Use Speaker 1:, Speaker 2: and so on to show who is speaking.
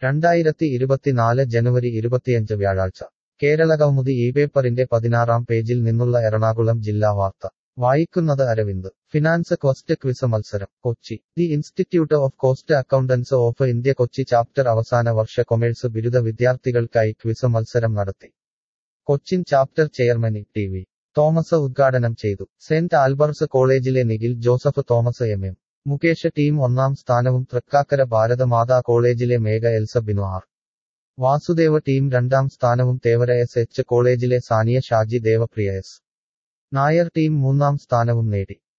Speaker 1: രണ്ടായിരത്തി ഇരുപത്തിനാല് ജനുവരി ഇരുപത്തിയഞ്ച് വ്യാഴാഴ്ച കേരളകൗമുദി ഈ പേപ്പറിന്റെ പതിനാറാം പേജിൽ നിന്നുള്ള എറണാകുളം ജില്ലാ വാർത്ത വായിക്കുന്നത് അരവിന്ദ് ഫിനാൻസ് ക്വസ്റ്റ് ക്വിസ് മത്സരം Kochi the institute of cost accountants of India Kochi chapter അവസാന വർഷ കൊമേഴ്സ് ബിരുദ വിദ്യാർത്ഥികൾക്കായി ക്വിസ് മത്സരം നടത്തി Cochin chapter chairman E T V Thomas ഉദ്ഘാടനം ചെയ്തു സെന്റ് ആൽബർട്സ് കോളേജിലെ Nikhil Joseph Thomas M M Mukesh team ഒന്നാം സ്ഥാനവും തൃക്കാക്കര ഭാരതമാതാ കോളേജിലെ Megha Elsa Binu R Vasudeva team രണ്ടാം സ്ഥാനവും തേവര എസ് എച്ച് കോളേജിലെ സാനിയ ഷാജി ദേവപ്രിയ എസ് നായർ ടീം മൂന്നാം സ്ഥാനവും നേടി